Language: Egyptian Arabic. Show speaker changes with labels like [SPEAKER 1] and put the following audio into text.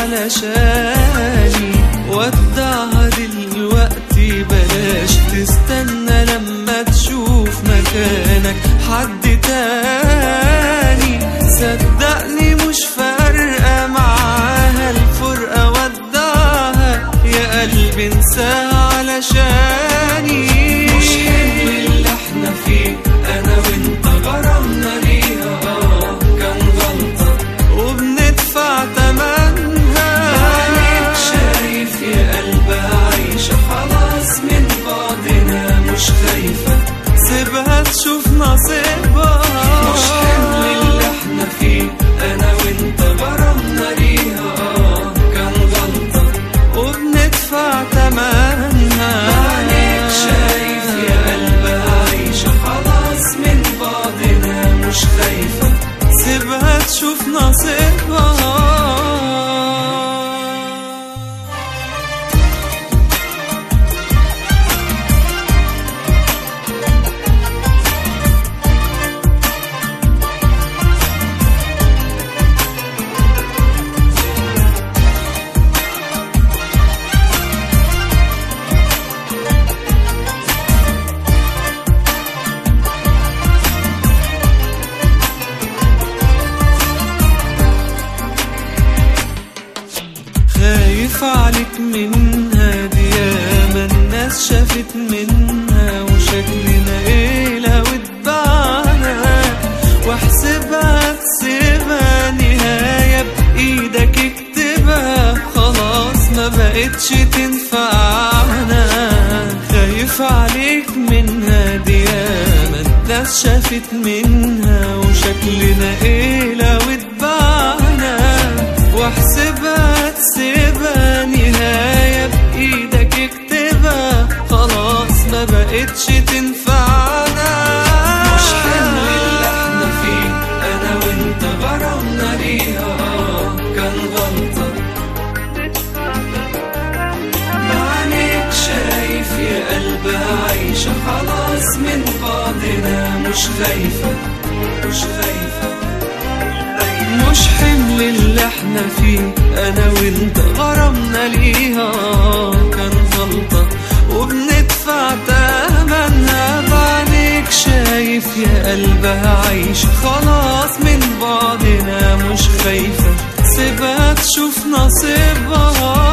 [SPEAKER 1] علشاني ودعها دلوقتي بلاش تستنى لما تشوف مكانك حد تاني صدقني مش فارقة معاها الفرقة ودعها يا قلبي انساها علشاني مش حلو اللي احنا فيه انا وانت غرامنا ليها آه، كان غلطة وبندفع تمنها عليك شايف يا قلبها عايشة خلاص من بعضنا مش خايفة سيبها تشوف نصيبها مش حمل اللي احنا فيه انا وانت غرامنا ليها آه، كان غلطة وبندفع تمنها عليك شايف يا قلبها عايشة خلاص من بعضنا مش خايفة سيبها تشوف نصيبها خايف عليك منها دي ياما الناس شافت منها وشكلنا ايه لو اتبعنا واحسبها تسيبها نهاية بإيدك اكتبها خلاص ما بقتش تنفعنا خايف عليك منها دي ياما الناس شافت منها وشكلنا ايه لو اتبعنا واحسبها تسيبها نهاية بإيدك اكتبها خلاص ما بقتش تنفعنا مش حمل اللي احنا فيه انا وانت غرامنا ليها آه، كان غلطة عليك شايف يا قلبها عايشة خلاص من بعضنا مش خايفة مش خايفة مش حمل اللي احنا فيه انا وانت غرامنا ليها كان غلطة وبندفع تمنها بعدك شايف يا قلبها عايش خلاص من بعضنا مش خايفة سيبها تشوف نصيبها